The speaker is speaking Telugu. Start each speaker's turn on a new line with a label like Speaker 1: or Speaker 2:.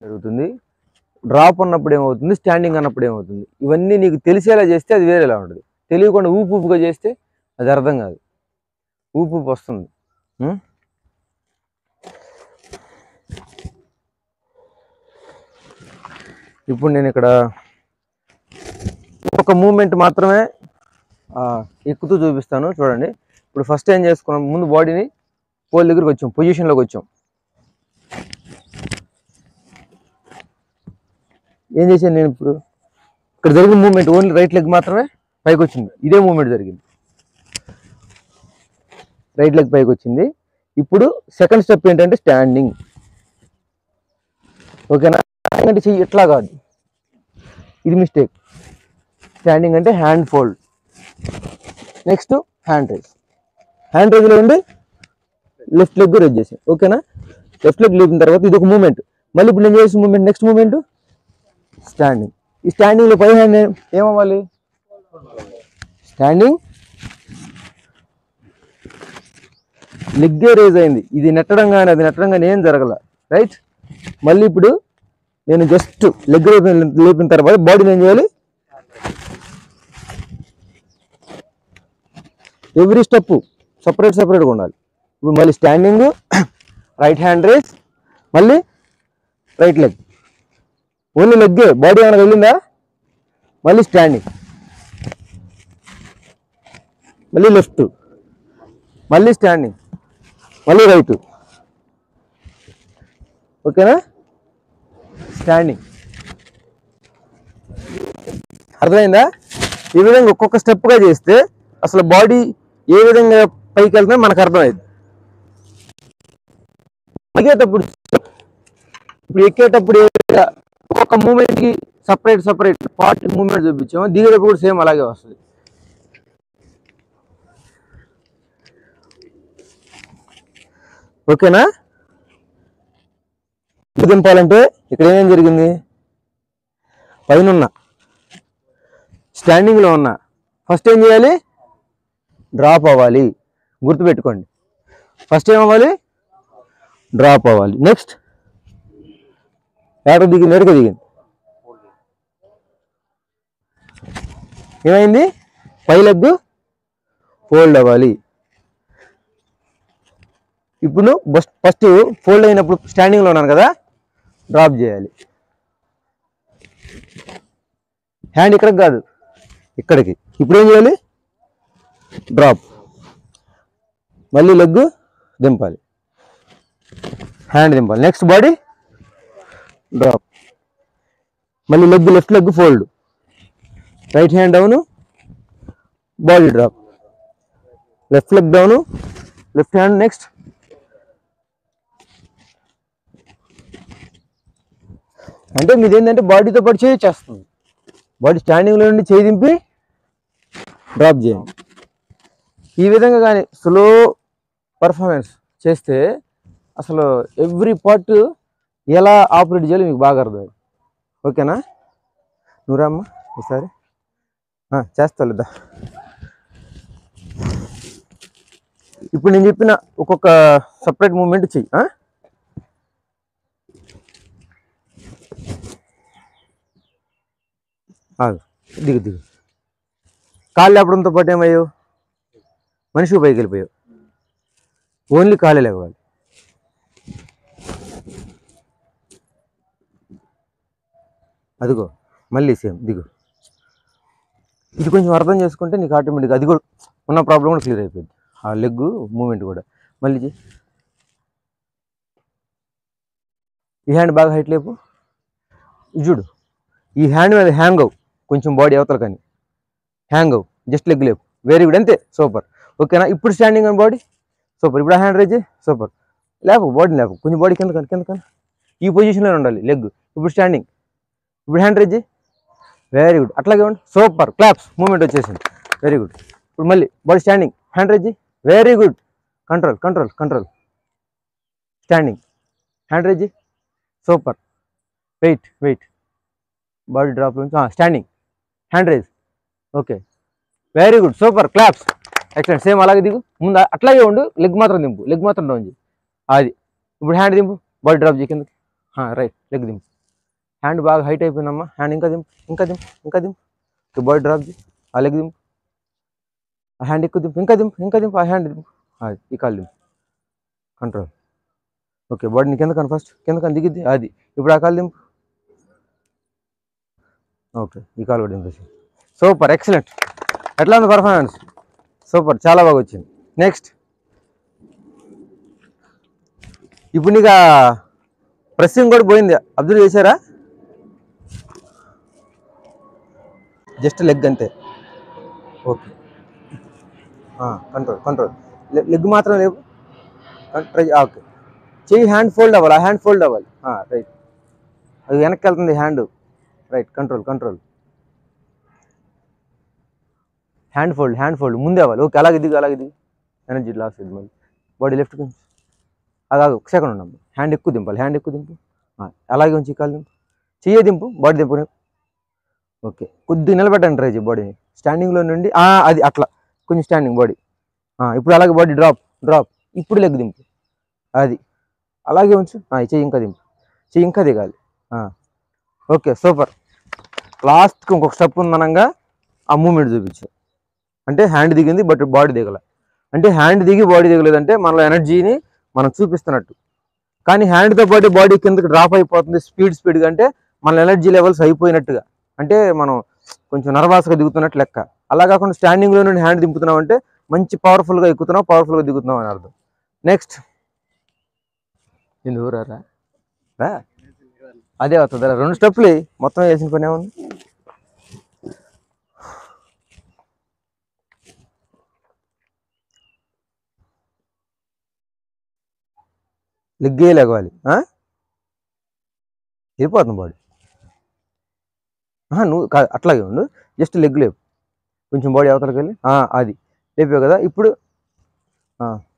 Speaker 1: జరుగుతుంది డ్రాప్ ఉన్నప్పుడు ఏమవుతుంది స్టాండింగ్ అన్నప్పుడు ఏమవుతుంది ఇవన్నీ నీకు తెలిసేలా చేస్తే అది వేరేలా ఉంటుంది తెలియకుండా ఊపు ఊపుగా చేస్తే అది అర్థం కాదు ఊపు ఊపు వస్తుంది ఉం? ఇప్పుడు నేను ఇక్కడ ఒక మూమెంట్ మాత్రమే ఆ, ఎక్కుతూ చూపిస్తాను చూడండి ఇప్పుడు ఫస్ట్ ఏం చేసుకున్నాం ముందు బాడీని పోల్ దగ్గరికి వచ్చాం పొజిషన్లోకి వచ్చాం ఏం చేశాను నేను ఇప్పుడు ఇక్కడ జరిగిన మూమెంట్ ఓన్లీ రైట్ లెగ్ మాత్రమే పైకి వచ్చింది ఇదే మూమెంట్ జరిగింది రైట్ లెగ్ పైకి వచ్చింది ఇప్పుడు సెకండ్ స్టెప్ ఏంటంటే స్టాండింగ్ ఓకేనా అంటే చెయ్యి ఇట్లా కాదు ఇది మిస్టేక్ స్టాండింగ్ అంటే hand fold next hand raise hand రైజ్లో ఉండి లెఫ్ట్ లెగ్ రైజ్ చేసాను ఓకేనా లెఫ్ట్ లెగ్ లేపిన తర్వాత ఇది ఒక మూమెంట్ మళ్ళీ ఇప్పుడు నేను చేసిన మూమెంట్ నెక్స్ట్ మూమెంట్ స్టాండింగ్ ఈ స్టాండింగ్లో పై హ్యాండ్ ఏమవ్వాలి స్టాండింగ్ లెగ్గే రేజ్ అయింది ఇది నెట్టడం కానీ అది నెట్టడం కానీ ఏం జరగల రైట్ మళ్ళీ ఇప్పుడు నేను జస్ట్ లెగ్ లేపిన లేపిన తర్వాత బాడీని ఏం చేయాలి ఎవ్రీ స్టెప్ సపరేట్ సపరేట్గా ఉండాలి ఇప్పుడు మళ్ళీ స్టాండింగ్ రైట్ హ్యాండ్ రేస్ మళ్ళీ రైట్ లెగ్ ఓన్లీ లెగ్గే బాడీ ఏమైనా వెళ్ళిందా మళ్ళీ స్టాండింగ్ మళ్ళీ లెఫ్ట్ మళ్ళీ స్టాండింగ్ మళ్ళీ రైట్ ఓకేనా స్టాండింగ్ అర్థమైందా ఈ విధంగా ఒక్కొక్క స్టెప్గా చేస్తే అసలు బాడీ ఏ విధంగా పైకి వెళ్తుందో మనకు అర్థమైంది ఎక్కేటప్పుడు ఇప్పుడు ఎక్కేటప్పుడు ఏ విధంగా ఒక్కొక్క మూమెంట్కి సపరేట్ సపరేట్ పార్ట్ మూమెంట్ చూపించాము దిగేటప్పుడు కూడా సేమ్ అలాగే వస్తుంది ఓకేనా ఇది దింపాలంటే ఇక్కడ ఏమేం జరిగింది పైన ఉన్నా స్టాండింగ్లో ఉన్నా ఫస్ట్ ఏం చేయాలి డ్రాప్ అవ్వాలి గుర్తుపెట్టుకోండి ఫస్ట్ ఏం అవ్వాలి డ్రాప్ అవ్వాలి నెక్స్ట్ ఎక్కడ దిగింది ఎడక దిగింది ఏమైంది పై లెగ్ ఫోల్డ్ అవ్వాలి ఇప్పుడు బస్ట్ ఫస్ట్ ఫోల్డ్ అయినప్పుడు స్టాండింగ్లో ఉన్నాను కదా డ్రాప్ చేయాలి హ్యాండ్ ఇక్కడికి కాదు ఇక్కడికి ఇప్పుడు ఏం చేయాలి డ్రాప్ మళ్ళీ లెగ్ దింపాలి హ్యాండ్ దింపాలి నెక్స్ట్ బాడీ డ్రాప్ మళ్ళీ leg left leg fold right hand down body drop left leg down left hand next అంటే మీది ఏంటంటే బాడీతో పాటు చేయి చేస్తుంది బాడీ స్టాండింగ్లో నుండి చేయి దింపి డ్రాప్ చేయండి ఈ విధంగా కానీ స్లో పర్ఫార్మెన్స్ చేస్తే అసలు ఎవ్రీ పార్ట్ ఎలా ఆపరేట్ చేయాలో మీకు బాగా అర్థమైంది ఓకేనా నువ్వు రామ్మా ఈసారి ఆ, చేస్తా లేదా ఇప్పుడు నేను చెప్పిన ఒక్కొక్క సపరేట్ మూమెంట్ చెయ్యి ఆ? ఆగు దిగు దిగు కాళ్ళు లేపడంతో పాటు ఏమయ్యావు మనిషి పైకి వెళ్ళిపోయావు ఓన్లీ కాళ్ళే లేవాలి అదిగో మళ్ళీ సేమ్ దిగు ఇది కొంచెం అర్థం చేసుకుంటే నీకు ఆటోమేటిక్గా అది కూడా ఉన్న ప్రాబ్లం కూడా క్లియర్ అయిపోయింది ఆ లెగ్ మూమెంట్ కూడా మళ్ళీ చెయ్. ఈ హ్యాండ్ బాగా హైట్ లేపు ఇది చూడు ఈ హ్యాండ్ మీద హ్యాంగ్ అవు కొంచెం బాడీ అవతల కానీ హ్యాంగ్ అవు జస్ట్ లెగ్ లేపు వెరీ గుడ్ అంతే సూపర్ ఓకేనా ఇప్పుడు స్టాండింగ్ అని బాడీ సూపర్ ఇప్పుడు ఆ హ్యాండ్ రేజ్ సూపర్ లేపు బాడీ లేపు కొంచెం బాడీ కింద కానీ కింద కానీ ఈ పొజిషన్లో ఉండాలి లెగ్ ఇప్పుడు స్టాండింగ్ ఇప్పుడు హ్యాండ్ రేజ్ వెరీ గుడ్ అట్లాగే ఉండి సూపర్ క్లాప్స్ మూమెంట్ వచ్చేసింది వెరీ గుడ్ ఇప్పుడు మళ్ళీ body standing hand raise very good control control control standing hand raise super wait wait body drop నుంచి standing hand raise okay very good super claps excellent same అలాగే దిగు ముందు అట్లాగే ఉండు లెగ్ మాత్రం దింపు లెగ్ మాత్రం డౌన్ చేయి అది ఇప్పుడు హ్యాండ్ దింపు బాడీ డ్రాప్ చేయి కిందకి రైట్ లెగ్ దింపు హ్యాండ్ బాగా హైట్ అయిపోయిందమ్మా హ్యాండ్ ఇంకా దింపు ఇంకా దింపు ఇంకా దింపు బాడీ డ్రాప్ చేయి ఆ లెగ్ దింపు ఆ హ్యాండ్ ఎక్కువ దింపు ఇంకా దింపు ఇంకా దింపు ఆ హ్యాండ్ దింపు అది ఈ కాలు దింపు కంట్రోల్ ఓకే బాడీని కింద కను ఫస్ట్ కింద కను దిగిద్ది అది ఇప్పుడు ఆ కాలు దింపు ఓకే ఈ కాలు కూడా దింపేసి సూపర్ ఎక్సలెంట్ ఎట్లా ఉంది పర్ఫార్మెన్స్ సూపర్ చాలా బాగా వచ్చింది నెక్స్ట్ ఇప్పుడు నీకు ప్రెస్సింగ్ కూడా పోయింది అబ్జర్వ్ చేశారా జస్ట్ లెగ్ అంతే ఓకే కంట్రోల్ కంట్రోల్ లెగ్ మాత్రం లేవు ట్రై ఓకే చెయ్యి హ్యాండ్ ఫోల్డ్ అవ్వాలి ఆ హ్యాండ్ ఫోల్డ్ అవ్వాలి రైట్ అది వెనక్కి వెళ్తుంది hand right control control hand fold hand fold ముందే అవ్వాలి ఓకే అలాగే దిగు అలాగే దిగు ఎనర్జీ లాస్ ఇది మళ్ళీ బాడీ లెఫ్ట్ కొంచెం అలాగే ఒక సెకండ్ ఉన్నాం హ్యాండ్ ఎక్కువ దింపాలి హ్యాండ్ ఎక్కువ దింపు ఆ, అలాగే ఉంచి కాలు దింపు చెయ్యి దింపు బాడీ దింపు ఓకే కొద్దిగా నిలబెట్టండి ట్రై చేయి బాడీని స్టాండింగ్లో నుండి ఆ, అది అట్లా కొంచెం స్టాండింగ్ బాడీ ఇప్పుడు అలాగే బాడీ డ్రాప్ డ్రాప్ ఇప్పుడు లెగ్ దింపు అది అలాగే ఉంచు ఆ, ఈ చెయ్యి ఇంకా దింపు చెయ్యి ఇంకా దిగాలి ఆ, ఓకే సూపర్ లాస్ట్కి ఇంకొక స్టెప్ ఉందనంగా ఆ మూమెంట్ చూపించు అంటే హ్యాండ్ దిగింది బట్ బాడీ దిగల అంటే హ్యాండ్ దిగి బాడీ దిగలేదంటే మనలో ఎనర్జీని మనం చూపిస్తున్నట్టు కానీ హ్యాండ్తో పాటు బాడీ కిందకి డ్రాప్ అయిపోతుంది స్పీడ్ స్పీడ్గా అంటే మన ఎనర్జీ లెవెల్స్ అయిపోయినట్టుగా అంటే మనం కొంచెం నర్వాస్గా దిగుతున్నట్టు లెక్క అలా కాకుండా స్టాండింగ్లో నుండి హ్యాండ్ దింపుతున్నాం అంటే మంచి పవర్ఫుల్గా ఎక్కుతున్నాం పవర్ఫుల్గా దిగుతున్నాం అని అర్థం నెక్స్ట్ ఎందుకు రా రా అదే అవుతుంది రా రెండు స్టెప్లు వేయి. మొత్తం వేసిన పని ఏముంది లెగ్గే లెగవాలి ఆ? వెళ్ళిపోతుంది బాడీ నువ్వు కా- అట్లాగే ఉండు జస్ట్ లెగ్ లేపు కొంచెం బాడీ అవతలకి వెళ్ళి ఆ, అది లేపావు కదా ఇప్పుడు ఆ,